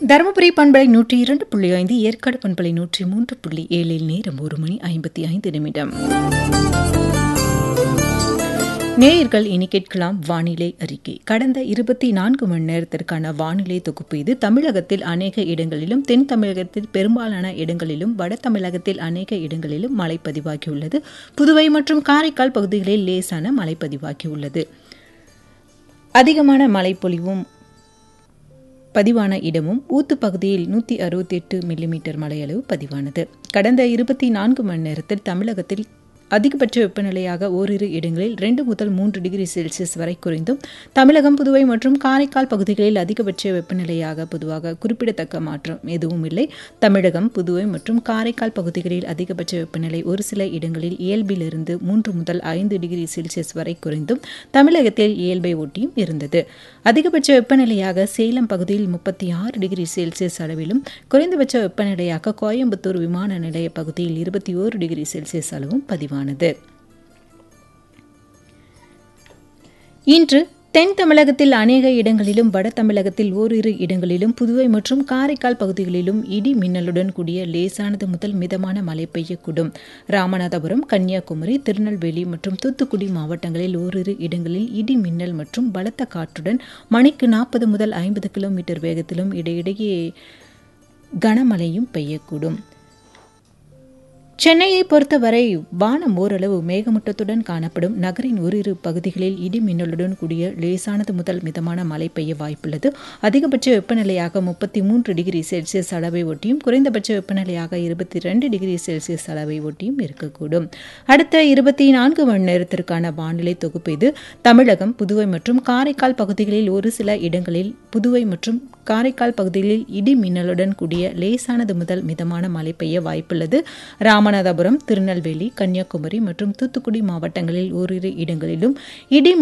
தருமபுரி பண்பலை நூற்றி இரண்டு புள்ளி ஐந்து ஏற்காடு பண்பலை நூற்றி மூன்று புள்ளி ஏழில் நேரம் ஒரு மணி ஐம்பத்தி ஐந்து நிமிடம் நேயர்கள் இனி கேட்கலாம் வானிலை அறிக்கை கடந்த இருபத்தி நான்கு மணி நேரத்திற்கான வானிலை தொகுப்பு இது தமிழகத்தில் அநேக இடங்களிலும் தென் தமிழகத்தில் பெரும்பாலான இடங்களிலும் வட தமிழகத்தில் அநேக இடங்களிலும் மழை பதிவாகியுள்ளது புதுவை மற்றும் காரைக்கால் பகுதிகளில் லேசான மழை பதிவாகியுள்ளது அதிகமான மழைப்பொழிவும் பதிவான இடமும் ஊத்து பகுதியில் நூற்றி அறுபத்தி எட்டு மில்லிமீட்டர் மழையளவு பதிவானது கடந்த இருபத்தி நான்கு மணி நேரத்தில் தமிழகத்தில் அதிகபட்ச வெப்பநிலையாக ஓரிரு இடங்களில் ரெண்டு முதல் மூன்று டிகிரி செல்சியஸ் வரை குறைந்தும் தமிழகம் புதுவை மற்றும் காரைக்கால் பகுதிகளில் அதிகபட்ச வெப்பநிலையாக பொதுவாக குறிப்பிடத்தக்க மாற்றம் எதுவும் இல்லை தமிழகம் புதுவை மற்றும் காரைக்கால் பகுதிகளில் அதிகபட்ச வெப்பநிலை ஒரு சில இடங்களில் இயல்பிலிருந்து மூன்று முதல் ஐந்து டிகிரி செல்சியஸ் வரை குறைந்தும் தமிழகத்தில் இயல்பை ஒட்டியும் இருந்தது அதிகபட்ச வெப்பநிலையாக சேலம் பகுதியில் முப்பத்தி ஆறு டிகிரி செல்சியஸ் அளவிலும் குறைந்தபட்ச வெப்பநிலையாக கோயம்புத்தூர் விமான நிலைய பகுதியில் இருபத்தி ஓரு டிகிரி செல்சியஸ் அளவும் பதிவானது இன்று தென் தமிழகத்தில் அநேக இடங்களிலும் வட தமிழகத்தில் ஓரிரு இடங்களிலும் புதுவை மற்றும் காரைக்கால் பகுதிகளிலும் இடி மின்னலுடன் கூடிய லேசானது முதல் மிதமான மழை பெய்யக்கூடும் ராமநாதபுரம் கன்னியாகுமரி திருநெல்வேலி மற்றும் தூத்துக்குடி மாவட்டங்களில் ஓரிரு இடங்களில் இடி மின்னல் மற்றும் பலத்த காற்றுடன் மணிக்கு நாற்பது முதல் ஐம்பது கிலோமீட்டர் வேகத்திலும் இடையிடையே கனமழையும் பெய்யக்கூடும் சென்னையை பொறுத்தவரை வானம் ஓரளவு மேகமூட்டத்துடன் காணப்படும் நகரின் ஓரிரு பகுதிகளில் இடி மின்னலுடன் கூடிய லேசானது முதல் மிதமான மழை பெய்ய வாய்ப்புள்ளது அதிகபட்ச வெப்பநிலையாக முப்பத்தி மூன்று டிகிரி செல்சியஸ் அளவை ஒட்டியும் குறைந்தபட்ச வெப்பநிலையாக இருபத்தி ரெண்டு டிகிரி செல்சியஸ் அளவை ஒட்டியும் இருக்கக்கூடும் அடுத்த இருபத்தி நான்கு மணி நேரத்திற்கான வானிலை தொகுப்பு இது தமிழகம் புதுவை மற்றும் காரைக்கால் பகுதிகளில் ஒரு சில இடங்களில் புதுவை மற்றும் காரைக்கால் பகுதிகளில் இடி மின்னலுடன் கூடிய லேசானது முதல் மிதமான மழை பெய்ய வாய்ப்புள்ளது ராமநாதபுரம் திருநெல்வேலி கன்னியாகுமரி மற்றும் தூத்துக்குடி மாவட்டங்களில் ஓரிரு இடங்களிலும் இடி